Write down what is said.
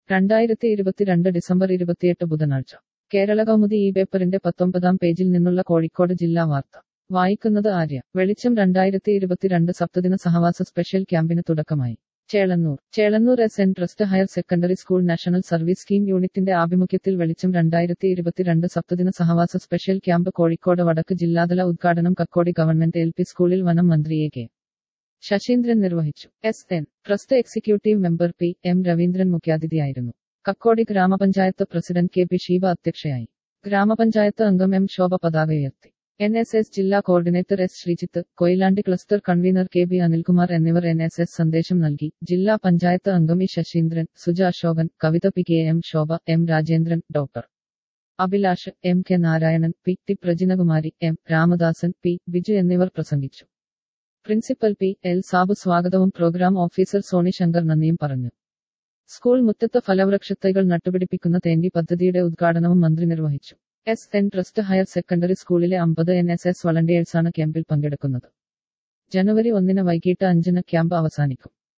രണ്ടായിരത്തി ഇരുപത്തിരണ്ട് ഡിസംബർ ഇരുപത്തിയെട്ട് ബുധനാഴ്ച കേരള കൗമുദി ഈ പേപ്പറിന്റെ പത്തൊമ്പതാം പേജിൽ നിന്നുള്ള കോഴിക്കോട് ജില്ലാ വാർത്ത വായിക്കുന്നത് ആര്യ വെളിച്ചം രണ്ടായിരത്തി ഇരുപത്തിരണ്ട് സപ്തദിന സഹവാസ സ്പെഷ്യൽ ക്യാമ്പിന് തുടക്കമായി Chelannur Chelannur S N trust higher secondary school national service scheme യൂണിറ്റിന്റെ ആഭിമുഖ്യത്തിൽ വെളിച്ചം രണ്ടായിരത്തി ഇരുപത്തിരണ്ട് സപ്തദിന സഹവാസ സ്പെഷ്യൽ ക്യാമ്പ് കോഴിക്കോട് വടക്ക് ജില്ലാതല ഉദ്ഘാടനം കക്കോടി ഗവൺമെന്റ് എൽ പി സ്കൂളിൽ വനം മന്ത്രി എ കെ ശശീന്ദ്രൻ നിർവഹിച്ചു S N trust executive member P M Raveendran മുഖ്യാതിഥിയായിരുന്നു കക്കോടി ഗ്രാമപഞ്ചായത്ത് പ്രസിഡന്റ് കെ പി ഷീബ അധ്യക്ഷയായി ഗ്രാമപഞ്ചായത്ത് അംഗം എം ശോഭ പതാക ഉയർത്തി എൻ എസ് എസ് ജില്ലാ coordinator S Sreejith Koyilandy cluster convener K B Anilkumar എന്നിവർ എൻ എസ് എസ് സന്ദേശം നൽകി ജില്ലാ പഞ്ചായത്ത് അംഗം E Saseendran Suja Ashokan Kavitha P K M Shobha M Rajendran doctor Abhilash M K Narayanan P T Prajinakumari M Ramadasan P Biju എന്നിവർ പ്രസംഗിച്ചു പ്രിൻസിപ്പൽ പി എൽ സാബു സ്വാഗതവും പ്രോഗ്രാം ഓഫീസർ സോണി ശങ്കർ നന്ദിയും പറഞ്ഞു സ്കൂൾ മുറ്റത്ത് ഫലവൃക്ഷത്തൈകൾ നട്ടുപിടിപ്പിക്കുന്ന തേണ്ടി പദ്ധതിയുടെ ഉദ്ഘാടനവും മന്ത്രി നിർവഹിച്ചു S N trust higher secondary സ്കൂളിലെ അമ്പത് എൻ എസ് എസ് വളണ്ടിയേഴ്സാണ് ക്യാമ്പിൽ പങ്കെടുക്കുന്നത് ജനുവരി ഒന്നിന് വൈകിട്ട് അഞ്ചിന് ക്യാമ്പ് അവസാനിക്കും